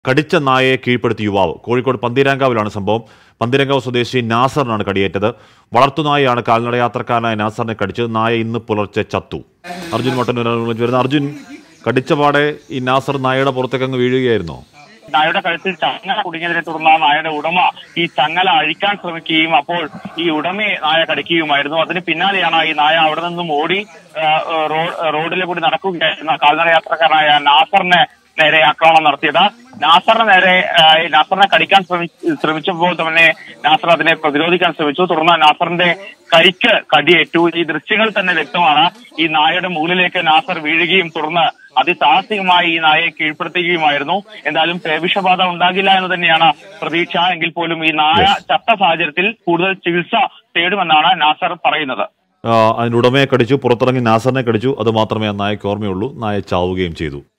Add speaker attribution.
Speaker 1: കടിച്ച നായയെ കീഴ്പ്പെടുത്തിയ യുവാവ് കോഴിക്കോട് പന്തീരാങ്കാവിലാണ് സംഭവം പന്തീരാങ്കാവ് സ്വദേശി നാസറിനാണ് കടിയേറ്റത് വളർത്തുനായയാണ് കാൽനട യാത്രക്കാരനായ നാസറിനെ കടിച്ചത് നായ ഇന്ന് പുലർച്ചെ ചത്തു അർജുൻ മട്ടന്നൂർ വരുന്ന അർജുൻ കടിച്ച പാടെ ഈ നാസർ നായയുടെ പുറത്തേക്ക് അങ്ങ് വീഴുകയായിരുന്നോ
Speaker 2: നായയുടെ കഴുത്തിൽ ചങ്ങല കുടുങ്ങിയതിനെ തുടർന്ന് ആ നായയുടെ ഉടമ ഈ ചങ്ങല അഴിക്കാൻ ശ്രമിക്കുകയും അപ്പോൾ ഈ ഉടമയെ നായ കടിക്കുകയുമായിരുന്നു അതിന് പിന്നാലെയാണ് ഈ നായ അവിടെ നിന്നും ഓടി ആ, റോ- റോഡിലെ കൂടി നടക്കുകയായിരുന്ന കാൽനട യാത്രക്കാരനായ നാസറിനെ നേരെ ആക്രമണം നടത്തിയത് നാസറിന് നേരെ ആ, ഈ നാസറിനെ കടിക്കാൻ ശ്രമി- ശ്രമിച്ചപ്പോൾ തന്നെ നാസർ അതിനെ പ്രതിരോധിക്കാൻ ശ്രമിച്ചു തുടർന്ന് നാസറിന്റെ കരിക്ക് കടിയേറ്റു ഈ ദൃശ്യങ്ങൾ തന്നെ വ്യക്തമാണ് ഈ നായയുടെ മുകളിലേക്ക് നാസർ വീഴുകയും തുടർന്ന് അതിസാഹസികമായി ഈ നായയെ കീഴ്പ്പെടുത്തുകയുമായിരുന്നു എന്തായാലും പേവിഷബാധ ഉണ്ടാകില്ല എന്ന് തന്നെയാണ് പ്രതീക്ഷ എങ്കിൽ പോലും ഈ നായ ചത്ത സാഹചര്യത്തിൽ കൂടുതൽ ചികിത്സ തേടുമെന്നാണ് നാസർ പറയുന്നത്
Speaker 1: ആ, അതിന്റെ ഉടമയെ കടിച്ചു പുറത്തിറങ്ങി നാസറിനെ കടിച്ചു അത് മാത്രമേ ആ നായക്ക് ഓർമ്മയുള്ളൂ നായ ചാവുകയും ചെയ്തു